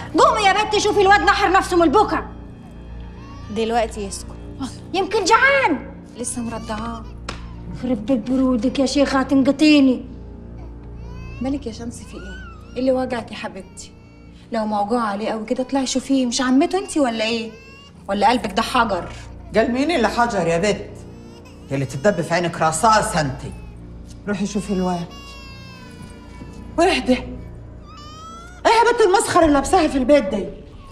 قومي يا بنتي شوفي الواد نحر نفسه من البكا دلوقتي يسكت يمكن جعان لسه مرضعاه خرب بيت برودك يا شيخة هتنقطيني مالك يا شمس في ايه؟ ايه اللي وجعك يا حبيبتي؟ لو موجوع عليه قوي كده اطلعي شوفيه مش عمته انت ولا ايه؟ ولا قلبك ده حجر؟ قال مين اللي حجر يا بت يا اللي تدب في عينك رصاص انت روحي شوفي الواد واهدي ايه يا بنت المسخره اللي لابساها في البيت دي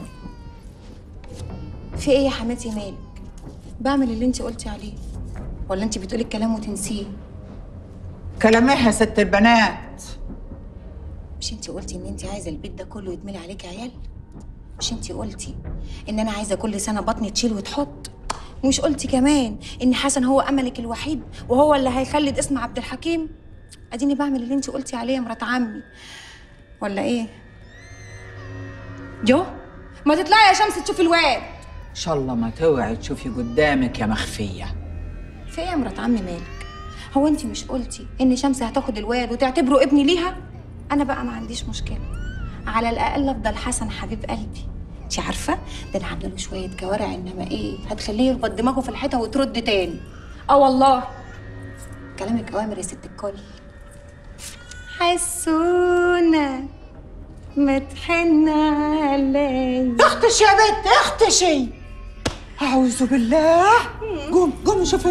في ايه يا حماتي مالك؟ بعمل اللي انت قلتي عليه ولا انت بتقولي الكلام وتنسيه؟ كلام ايه يا ست البنات مش انت قلتي ان انت عايزه البيت ده كله يتملي عليك عيال؟ مش انت قلتي ان انا عايزه كل سنه بطني تشيل وتحط؟ ومش قلتي كمان ان حسن هو املك الوحيد وهو اللي هيخلد اسم عبد الحكيم؟ اديني بعمل اللي انت قلتي عليه يا مرات عمي ولا ايه؟ جو ما تطلعي يا شمس تشوفي الواد ان شاء الله ما توعي تشوفي قدامك يا مخفيه في ايه يا مرات عمي مالك؟ هو انت مش قلتي ان شمس هتاخد الواد وتعتبره ابني ليها؟ انا بقى ما عنديش مشكله على الاقل افضل حسن حبيب قلبي انت عارفه ده انا عامله له شويه كوارع انما ايه هتخليه يربط دماغه في الحيطه وترد تاني اه والله كلامك اوامر يا ست الكل حسونه ما تحن عليا اختشي يا بنت اختشي اعوذ بالله قوم قوم شوفي